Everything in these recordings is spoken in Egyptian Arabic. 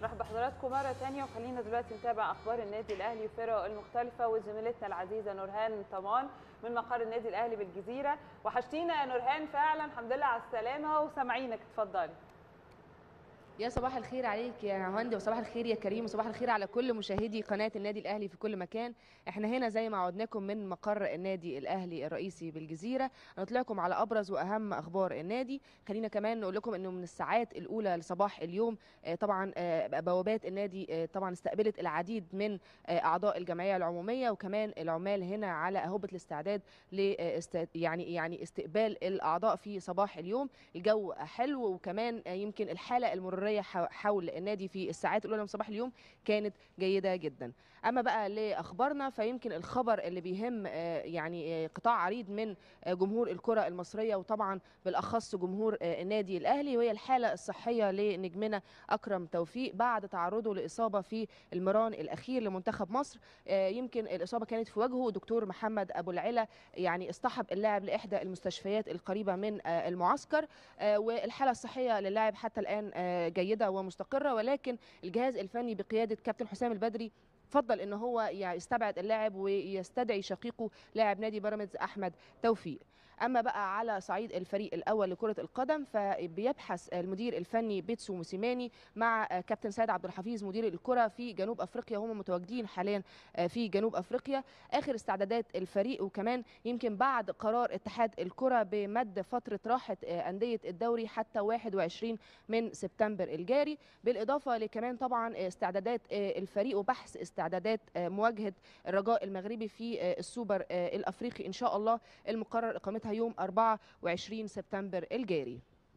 نرحب بحضراتكم مرة تانية وخلينا دلوقتي نتابع أخبار النادي الأهلي وفرقه المختلفة وزميلتنا العزيزة نورهان طمان من مقر النادي الأهلي بالجزيرة وحشتينا يا نورهان فعلا الحمد لله على السلامة وسامعينك اتفضلي يا صباح الخير عليك يا هند وصباح الخير يا كريم وصباح الخير على كل مشاهدي قناة النادي الأهلي في كل مكان احنا هنا زي ما عودناكم من مقر النادي الأهلي الرئيسي بالجزيرة نطلعكم على أبرز وأهم أخبار النادي خلينا كمان نقول لكم أنه من الساعات الأولى لصباح اليوم طبعا بوابات النادي طبعا استقبلت العديد من أعضاء الجمعية العمومية وكمان العمال هنا على أهوبة الاستعداد ل يعني يعني استقبال الأعضاء في صباح اليوم الجو حلو وكمان يمكن الحالة المرورية حول النادي في الساعات الاولى من صباح اليوم كانت جيده جدا اما بقى لاخبارنا فيمكن الخبر اللي بيهم يعني قطاع عريض من جمهور الكره المصريه وطبعا بالاخص جمهور النادي الاهلي وهي الحاله الصحيه لنجمنا اكرم توفيق بعد تعرضه لاصابه في المران الاخير لمنتخب مصر يمكن الاصابه كانت في وجهه دكتور محمد ابو العلا يعني اصطحب اللاعب لاحدى المستشفيات القريبه من المعسكر والحاله الصحيه للاعب حتى الان جيده ومستقره ولكن الجهاز الفني بقياده كابتن حسام البدري فضل ان هو يستبعد اللاعب ويستدعي شقيقه لاعب نادي بيراميدز احمد توفيق اما بقى على صعيد الفريق الاول لكره القدم فبيبحث المدير الفني بيتسو موسيماني مع كابتن سيد عبد الحفيظ مدير الكره في جنوب افريقيا هم متواجدين حاليا في جنوب افريقيا اخر استعدادات الفريق وكمان يمكن بعد قرار اتحاد الكره بمد فتره راحه انديه الدوري حتى 21 من سبتمبر الجاري بالاضافه لكمان طبعا استعدادات الفريق وبحث استعدادات مواجهه الرجاء المغربي في السوبر الافريقي ان شاء الله المقرر اقامتها يوم 24 سبتمبر الجاري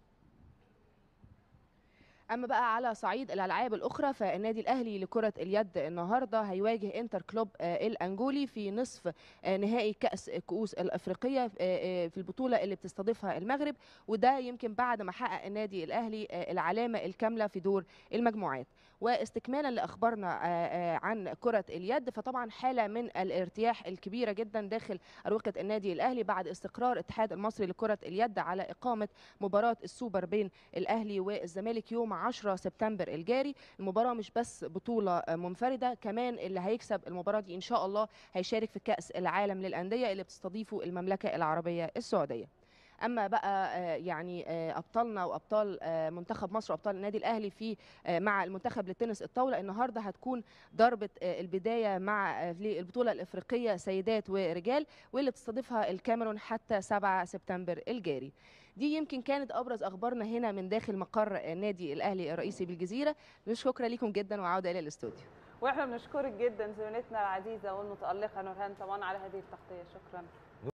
اما بقى على صعيد الالعاب الاخرى فالنادي الاهلي لكره اليد النهارده هيواجه انتر كلوب الانجولي في نصف نهائي كاس كؤوس الافريقيه في البطوله اللي بتستضيفها المغرب وده يمكن بعد ما حقق النادي الاهلي العلامه الكامله في دور المجموعات واستكمالا لاخبارنا عن كره اليد فطبعا حاله من الارتياح الكبيره جدا داخل اروقه النادي الاهلي بعد استقرار الاتحاد المصري لكره اليد على اقامه مباراه السوبر بين الاهلي والزمالك يوم 10 سبتمبر الجاري المباراه مش بس بطوله منفرده كمان اللي هيكسب المباراه دي ان شاء الله هيشارك في كاس العالم للانديه اللي بتستضيفه المملكه العربيه السعوديه اما بقى يعني ابطالنا وابطال منتخب مصر وابطال النادي الاهلي في مع المنتخب للتنس الطاوله النهارده هتكون ضربه البدايه مع البطوله الافريقيه سيدات ورجال واللي بتستضيفها الكاميرون حتى 7 سبتمبر الجاري دي يمكن كانت ابرز اخبارنا هنا من داخل مقر النادي الاهلي الرئيسي بالجزيره شكرا لكم جدا وعوده الى الاستوديو واحنا بنشكرك جدا زميلتنا العزيزه والمتالقه نورهان طمان على هذه التغطيه شكرا